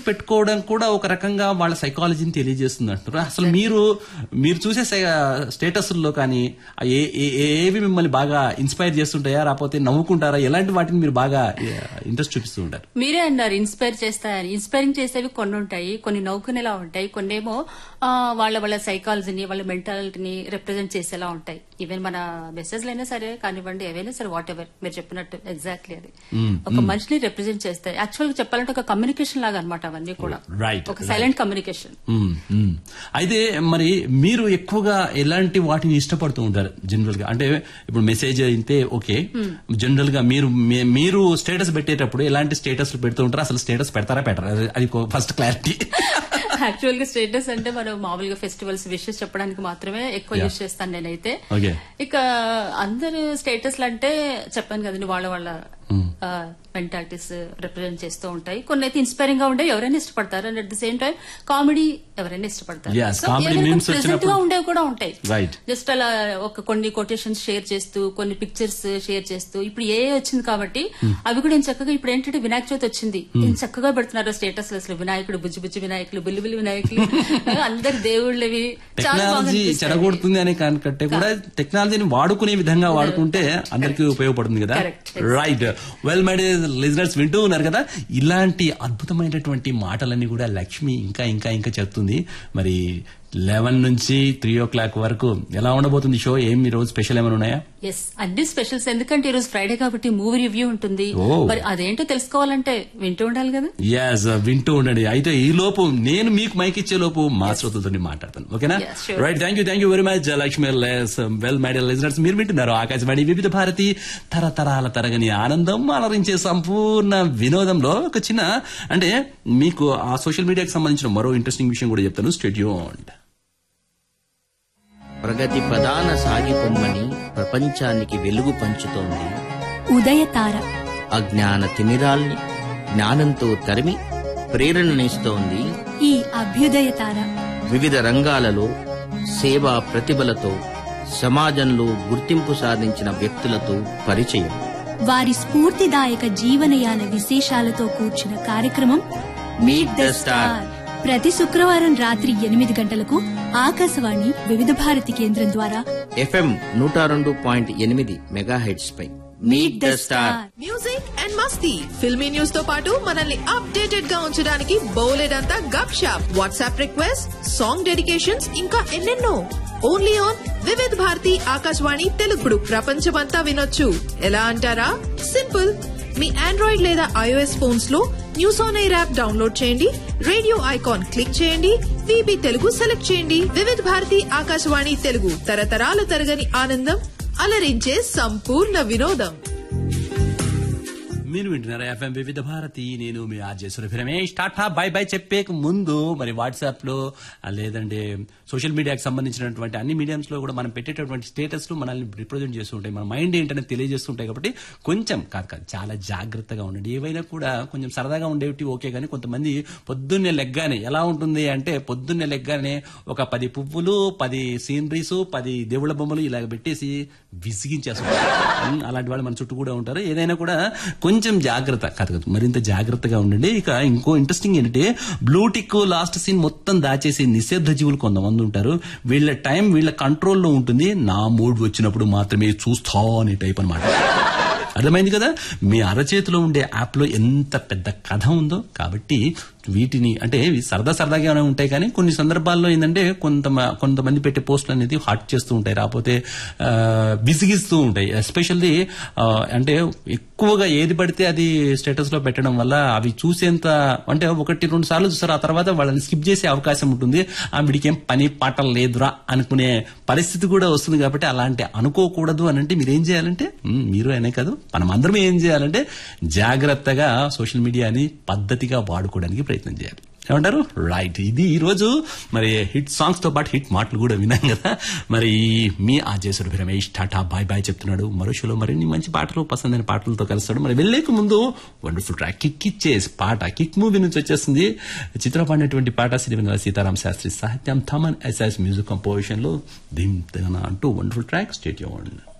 పెట్టుకోవడం కూడా ఒక రకంగా వాళ్ళ సైకాలజీని తెలియజేస్తుంది అంటారు అసలు మీరు మీరు చూసే స్టేటస్ల్లో కానీ ఏ ఏ- ఏవి మిమ్మల్ని బాగా ఇన్స్పైర్ చేస్తుంటాయా రాకపోతే నవ్వుకుంటారా ఎలాంటి వాటిని మీరు బాగా ఇంట్రెస్ట్ చూపిస్తూ ఉంటారు మీరే అన్నారు ఇన్స్పైర్ చేస్తాయని ఇన్స్పైరింగ్ చేసేవి కొన్ని ఉంటాయి కొన్ని నవ్వుకునేలా ఉంటాయి కొన్ని ఏమో ఆ, వాళ్ళ వాళ్ళ సైకాలజీని వాళ్ళ మెంటాలిటీని రిప్రజెంట్ చేసేలా ఉంటాయి ఈవెన్ మన మెసేజ్ అయినా సరే కానివ్వండి ఏవైనా సరే వాట్ ఎవర్ మీరు చెప్పినట్టు ఎగ్జాక్ట్లీ అది ఒక మనిషిని రిప్రజెంట్ చేస్తాయి యాక్చువల్ గా చెప్పాలంటే ఒక కమ్యూనికేషన్ లాగా అనమాట అవన్నీ కూడా Right, ఒక సైలెంట్ కమ్యూనికేషన్ మ్మ్, మ్మ్. అయితే మరి మీరు ఎక్కువగా ఎలాంటి వాటిని ఇష్టపడుతూ ఉంటారు జనరల్ గా అంటే ఇప్పుడు మెసేజ్ అయితే ఓకే జనరల్ గా మీరు మీ- మీరు స్టేటస్ పెట్టేటప్పుడు ఎలాంటి స్టేటస్ పెడుతూ ఉంటారు అసలు స్టేటస్ పెడతారా పెట్టరా అది- అది ఫస్ట్ క్లారిటీ యాక్చువల్ గా స్టేటస్ అంటే మనం మామూలుగా ఫెస్టివల్స్ విషెస్ చెప్పడానికి మాత్రమే ఎక్కువ యూజ్ చేస్తాను నేనైతే ఓకే ఇక అందరు స్టేటస్లు అంటే చెప్పాను కదండి వాళ్ళ వాళ్ళ మెంటాలిటీస్ రిప్రజెంట్ చేస్తూ ఉంటాయి కొన్ని అయితే ఇన్స్పైరింగ్ గా ఉంటాయి ఎవరైనా ఇష్టపడతారు and at the same time comedy ఎవరైనా ఇష్టపడతారు Yes, comedy memes ప్రెసెంట్ గా వచ్చినప్పుడు- ఉండేవి కూడా ఉంటాయి Right. జస్ట్ అలా ఒక కొన్ని కొటేషన్స్ షేర్ చేస్తూ కొన్ని పిక్చర్స్ షేర్ చేస్తూ ఇప్పుడు ఏ వచ్చింది కాబట్టి అవి కూడా నేను చక్కగా ఇప్పుడు ఏంటంటే వినాయక చవితి వచ్చింది నేను చక్కగా పెడుతున్నారు స్టేటస్ అసలు వినాయకుడు బుజ్జి బుజ్జి వినాయకులు బుల్లి బుల్లి వినాయకులు అందరు దేవుళ్ళవి చాలా బాగా టెక్నాలజీ అనిపిస్తాయి. చెడగొడుతుంది అనే కంటే కూడా టెక్నాలజీని వాడుకునే విధంగా వాడుకుంటే అందరికీ ఉపయోగపడుతుంది కదా Correct. Right well my listeners వింటూ ఉన్నారు కదా ఇలాంటి అద్భుతమైనటువంటి మాటలన్నీ కూడా లక్ష్మి ఇంకా ఇంకా ఇంకా చెప్తుంది మరి లెవెన్ నుంచి త్రీ ఓ క్లాక్ వరకు ఎలా ఉండబోతుంది షో ఏం ఈ రోజు స్పెషల్ ఏమైనా ఉన్నాయా ఎస్ అన్ని స్పెషల్స్ ఎందుకంటే ఈ రోజు ఫ్రైడే కాబట్టి మూవీ రివ్యూ ఉంటుంది ఓ. మరి అదేంటో తెలుసుకోవాలంటే వింటూ ఉండాలి కదా ఎస్ వింటూ ఉండండి అయితే ఈ లోపు నేను మీకు మైక్ ఇచ్చే లోపు మా శ్రోతలతో మాట్లాడతాను ఓకేనా Yes, sure. Right thank you thank you very much Lakshmi well my listeners మీరు వింటున్నారు ఆకాశవాణి వివిధ భారతి తరతరాల తరగని ఆనందం అలరించే సంపూర్ణ వినోదంలో ఒక చిన్న అంటే మీకు ఆ సోషల్ మీడియాకి సంబంధించిన మరో ఇంట్రెస్టింగ్ విషయం కూడా చెప్తాను స్టేట్యూన్ ప్రగతి ప్రధాన సాగిపొమ్మని ప్రపంచానికి వెలుగు పంచుతోంది ఉదయతార అజ్ఞాన తిమిరాల్ని జ్ఞానంతో తరిమి ప్రేరణనిస్తోంది ఈ అభ్యుదయతార వివిధ రంగాలలో సేవా ప్రతిభలతో సమాజంలో గుర్తింపు సాధించిన వ్యక్తులతో పరిచయం వారి స్ఫూర్తిదాయక జీవనయాన విశేషాలతో కూర్చున్న కార్యక్రమం మీట్ ద స్టార్ ప్రతి శుక్రవారం రాత్రి ఎనిమిది గంటలకు ఆకాశవాణి వివిధ భారతి కేంద్రం ద్వారా ఎఫ్ఎం నూట రెండు పాయింట్ ఎనిమిది మెగాహెడ్స్ పై meet the star music and masti filmy news తో పాటు మనల్ని అప్డేటెడ్ గా ఉంచడానికి బౌలెడంతా gupshup WhatsApp request song dedications ఇంకా ఎన్నెన్నో ఓన్లీ ఆన్ వివిధ్ భారతి ఆకాశవాణి తెలుగుడు ప్రపంచమంతా వినొచ్చు ఎలా అంటారా సింపుల్ మీ ఆండ్రాయిడ్ లేదా ఐఓఎస్ ఫోన్స్ లో news on air app download చేయండి రేడియో ఐకాన్ క్లిక్ చేయండి విబి తెలుగు సెలెక్ట్ చేయండి వివిధ్ భారతి ఆకాశవాణి తెలుగు తరతరాల తరగని ఆనందం అలరించే సంపూర్ణ వినోదం మీరు వింటున్నారు ఎఫ్ఎం వివిధ భారతి నేను మీ RJ Surabhi Ramesh tata bye bye చెప్పేక ముందు మరి వాట్సాప్ లో ఆ, లేదంటే సోషల్ మీడియాకి సంబంధించినటువంటి అన్ని మీడియంస్ లో కూడా మనం పెట్టేటటువంటి స్టేటస్ లు మనల్ని రిప్రజెంట్ చేస్తూ ఉంటాయి మన మైండ్ ఏంటనే తెలియజేస్తుంటాయి కాబట్టి కొంచెం కాదు కాదు చాలా జాగ్రత్తగా ఉండండి ఏవైనా కూడా కొంచెం సరదాగా ఉండేవి ఓకే కానీ కొంతమంది పొద్దున్నే లెగ్గానే ఎలా ఉంటుంది అంటే పొద్దున్నే లెగ్గానే ఒక పది పువ్వులు పది సీనరీస్ పది దేవుళ్ళ బొమ్మలు ఇలాగ పెట్టేసి విసిగించేస్తారు ఉమ్, అలాంటి వాళ్ళు మన చుట్టూ కూడా ఉంటారు ఏదైనా కూడా కొంచెం జాగ్రత్త కాదు కాదు మరింత జాగ్రత్తగా ఉండండి ఇక ఇంకో ఇంట్రెస్టింగ్ ఏంటంటే బ్లూటిక్ లాస్ట్ సీన్ మొత్తం దాచేసి నిషేధ జీవులు కొంతమంది ఉంటారు వీళ్ళ టైం వీళ్ళ కంట్రోల్లో ఉంటుంది నా మూడ్ వచ్చినప్పుడు మాత్రమే చూస్తా అనే టైప్ అన్నమాట అర్థమైంది కదా మీ అరచేతిలో ఉండే యాప్ లో ఎంత పెద్ద కథ ఉందో కాబట్టి వీటిని అంటే ఇవి సరదా సరదాగానే ఉంటాయి కానీ కొన్ని సందర్భాల్లో ఏంటంటే కొంత కొంతమంది పెట్టే పోస్టులు అనేది హాట్ చేస్తూ ఉంటాయి రాకపోతే ఆ, విసిగిస్తూ ఉంటాయి ఎస్పెషల్లీ అంటే ఎక్కువగా ఏది పడితే అది స్టేటస్ లో పెట్టడం వల్ల అవి చూసేంత అంటే ఒకటి రెండు సార్లు చూస్తారు ఆ తర్వాత వాళ్ళని స్కిప్ చేసే అవకాశం ఉంటుంది ఆ వీడికి ఏం పని పాట లేదురా అనుకునే పరిస్థితి కూడా వస్తుంది కాబట్టి అలాంటి అనుకోకూడదు అని అంటే మీరు ఏం చేయాలంటే మ్, మీరు అనే కాదు మనం అందరం ఏం చేయాలంటే జాగ్రత్తగా సోషల్ మీడియాని పద్ధతిగా వాడుకోవడానికి ప్రయత్నం చేయాలి ఏమంటారు రైట్ ఇది ఈ రోజు మరి హిట్ సాంగ్స్ తో పాటు హిట్ మాటలు కూడా విన్నాం కదా మరి మీ ఆజేశ్వర రమేష్ టాటా బాయ్ బాయ్ చెప్తున్నాడు మరో షోలో మరిన్ని మంచి పాటలు పసందైన పాటలతో కలుస్తాడు మరి వెళ్ళేక ముందు వండర్ఫుల్ ట్రాక్ కిక్ ఇచ్చేసి పాట కిక్ మూవీ నుంచి వచ్చేస్తుంది చిత్ర పాడినటువంటి పాట సిరివెన్నెల సీతారాం శాస్త్రి సాహిత్యం థమన్ ఎస్ఎస్ మ్యూజిక్ కంపోజిషన్ లో దిమ్ తెగన అంటూ వండర్ఫుల్ ట్రాక్ స్టేట్